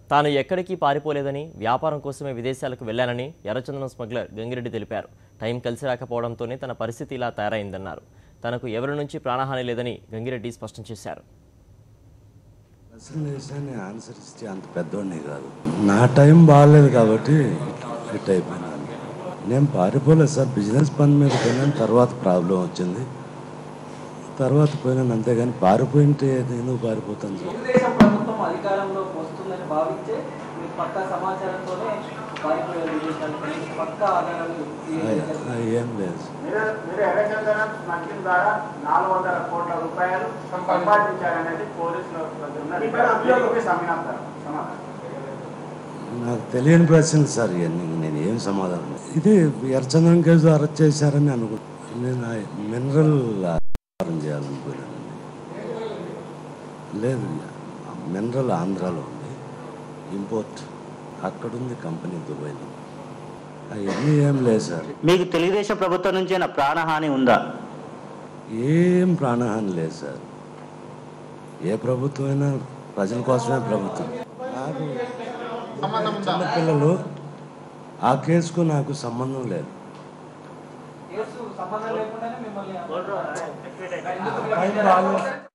తాను ఎక్కడికి పారిపోలేదని వ్యాపారం కోసమే విదేశాలకు వెళ్లానని ఎర్రచందనం స్మగ్లర్ గంగిరెడ్డి తెలిపారు టైం కలిసి రాకపోవడంతోనే తన పరిస్థితి ఇలా తయారైందన్నారు తనకు ఎవరి నుంచి ప్రాణహాని లేదని గంగిరెడ్డి స్పష్టం చేశారు ప్రశ్న వేసాను ఆన్సర్ ఇస్తే అంత పెద్దవాడిని కాదు నా టైం బాగాలేదు కాబట్టి ఫిట్ అయిపోయినాను నేను పారిపోలేదు సార్ బిజినెస్ పని మీద పోయినాను తర్వాత ప్రాబ్లం వచ్చింది తర్వాత పోయినాను అంతేగాని పారిపోయింటే ఎందుకు పారిపోతాను సార్ తెలుగుదేశం ప్రభుత్వం అధికారంలోకి వస్తుందని భావించే మీకు పక్కా సమాచారంతోనే పారిపోయారు విదేశాలకు మీకు పక్కా ఆధారాలు ఈ అయ్య- అయ్య ఏం లేదు సార్. మీరు మీరు ఎర్రచందనం స్మగ్లింగ్ ద్వారా నాలుగు వందల కోట్ల రూపాయలు సంపాదించారనేది పోలీసుల దగ్గర ఉన్న రికార్డు. దీనికి సమాధానం సమాధానం నాకు తెలియని ప్రశ్నలు సార్ ఇవన్నీ నేను ఏం సమాధానం ఇది ఎర్రచందనం కేసు అరెస్ట్ చేశారని అనుకుంటున్నాను నేను ఆ మినరల్ వ్యాపారం చేయాలనుకున్నానండి లేదు మినరల్ ఆంధ్రాలో ఉంది ఇంపోర్ట్ అక్కడుంది కంపెనీ దుబాయ్లో అవన్నీ ఏం లేదు సార్ మీకు తెలుగుదేశం ప్రభుత్వం నుంచి ఏమైనా ప్రాణహాని ఉందా ఏం ప్రాణహాని లేదు సార్ ఏ ప్రభుత్వం అయినా ప్రజల కోసమే ప్రభుత్వం నాకు చిన్నపిల్లలు ఆ కేసుకు నాకు సంబంధం లేదు కేసు సంబంధం లేకుండానే మిమ్మల్ని టైం బాగాలేదు